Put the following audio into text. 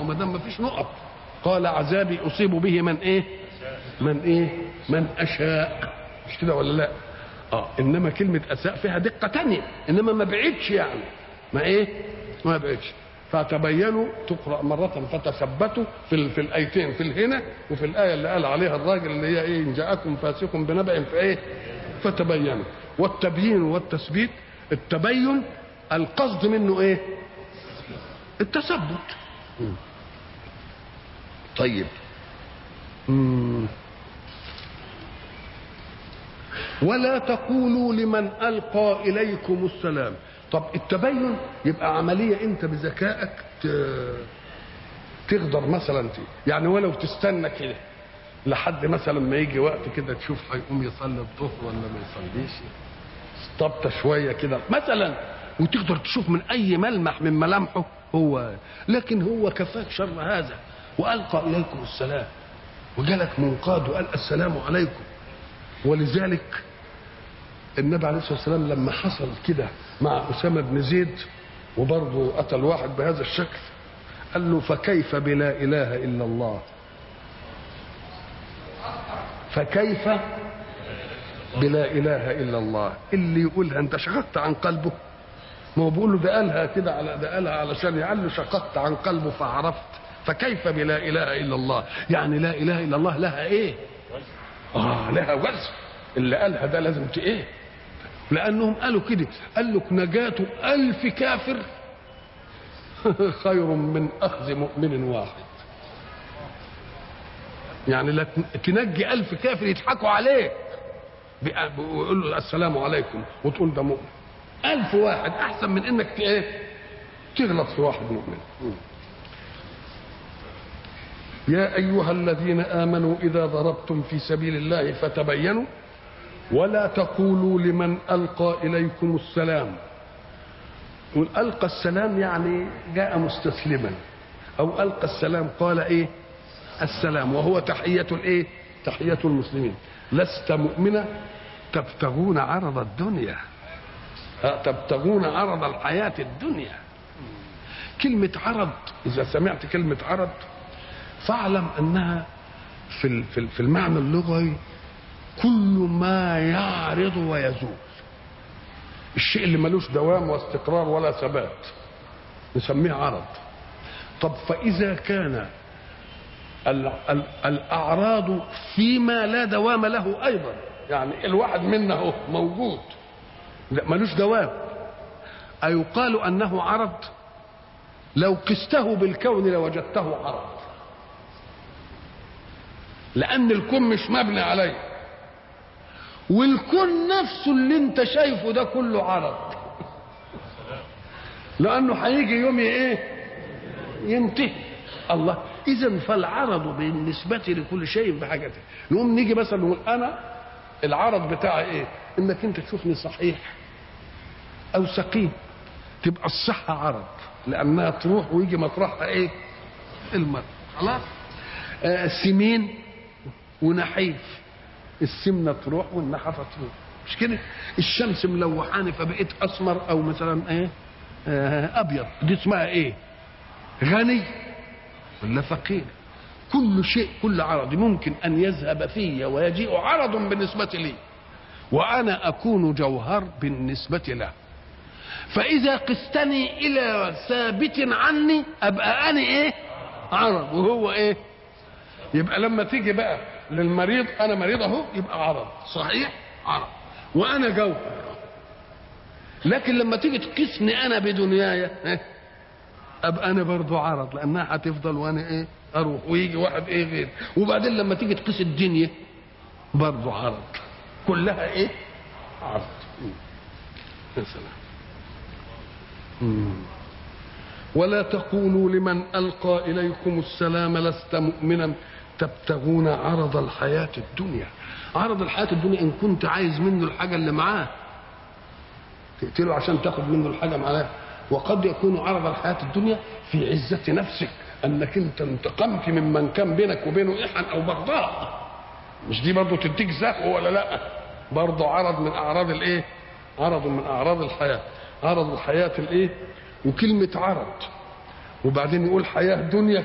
ما دام ما فيش نقط قال عذابي اصيب به من ايه من ايه من اشاء مش كده ولا لا اه انما كلمه اساء فيها دقه تانية انما ما بعدش يعني ما ايه ما بعدش فتبينوا تقرا مره فتثبتوا في ال- في الايتين في الهنا وفي الايه اللي قال عليها الراجل اللي هي ايه ان جاءكم فاسق بنبأ فايه فتبينوا والتبيين والتثبيت التبين القصد منه ايه التثبت مم. طيب مم. ولا تقولوا لمن القى اليكم السلام طب التبين يبقى عمليه انت بذكائك ت- تقدر مثلا ت- يعني ولو تستنى كده لحد مثلا ما يجي وقت كده تشوف هيقوم يصلي الظهر ولا ما يصليش طبطة شوية كده مثلا وتقدر تشوف من أي ملمح من ملامحه هو لكن هو كفاك شر هذا وألقى إليكم السلام وجالك منقاد وقال السلام عليكم ولذلك النبي عليه الصلاة والسلام لما حصل كده مع أسامة بن زيد وبرضه قتل واحد بهذا الشكل قال له فكيف بلا إله إلا الله فكيف بلا اله الا الله اللي يقولها انت شققت عن قلبه ما هو بيقول له ده قالها كده على ده قالها علشان قال له شققت عن قلبه فعرفت فكيف بلا اله الا الله يعني لا اله الا الله لها ايه اه لها وزن اللي قالها ده لازم ت ايه لانهم قالوا كده قال لك نجاة ألف كافر خير من أخذ مؤمن واحد يعني لا تنجي ألف كافر يضحكوا عليك ويقول له السلام عليكم وتقول ده مؤمن ألف واحد أحسن من إنك ت- إيه تغلط في واحد مؤمن يا أيها الذين آمنوا إذا ضربتم في سبيل الله فتبينوا ولا تقولوا لمن ألقى إليكم السلام يقول ألقى السلام يعني جاء مستسلما أو ألقى السلام قال إيه السلام وهو تحية الإيه تحية المسلمين لست مؤمنا تبتغون عرض الدنيا ها، تبتغون عرض الحياة الدنيا كلمة عرض إذا سمعت كلمة عرض فاعلم أنها في ال- في ال- في المعنى اللغوي كل ما يعرض ويزول الشيء اللي ملوش دوام واستقرار ولا ثبات نسميه عرض طب فإذا كان ال- ال- الأعراض فيما لا دوام له أيضا يعني الواحد منا هو موجود لا ملوش دوام أيقال أنه عرض لو قسته بالكون لوجدته عرض لأن الكون مش مبني عليه والكون نفسه اللي انت شايفه ده كله عرض لأنه هيجي يوم ايه ينتهي الله اذا فالعرض بالنسبه لكل شيء بحاجته نقوم نيجي مثلا نقول انا العرض بتاعي ايه انك انت تشوفني صحيح او سقيم تبقى الصحه عرض لانها تروح ويجي مطرحها ايه المرض خلاص آه سمين ونحيف السمنه تروح والنحفه تروح مش كده الشمس ملوحاني فبقيت اسمر او مثلا ايه آه ابيض دي اسمها ايه غني ولا فقير كل شيء كل عرض ممكن ان يذهب في ويجيء عرض بالنسبه لي وانا اكون جوهر بالنسبه له فاذا قستني الى ثابت عني ابقى انا ايه عرض وهو ايه يبقى لما تيجي بقى للمريض انا مريض اهو يبقى عرض صحيح عرض وانا جوهر لكن لما تيجي تقيسني انا بدنياي إيه؟ ابقى انا برضو عرض لانها هتفضل وانا ايه اروح ويجي واحد ايه غير وبعدين لما تيجي تقيس الدنيا برضو عرض كلها ايه عرض مم. يا سلام مم. ولا تقولوا لمن القى اليكم السلام لست مؤمنا تبتغون عرض الحياه الدنيا عرض الحياه الدنيا ان كنت عايز منه الحاجه اللي معاه تقتله عشان تاخد منه الحاجه معاه وقد يكون عرض الحياه الدنيا في عزه نفسك انك انت انتقمت ممن كان بينك وبينه احن او بغضاء مش دي برضه تديك زهو ولا لا برضه عرض من اعراض الايه عرض من اعراض الحياه عرض الحياه الايه وكلمه عرض وبعدين يقول حياه دنيا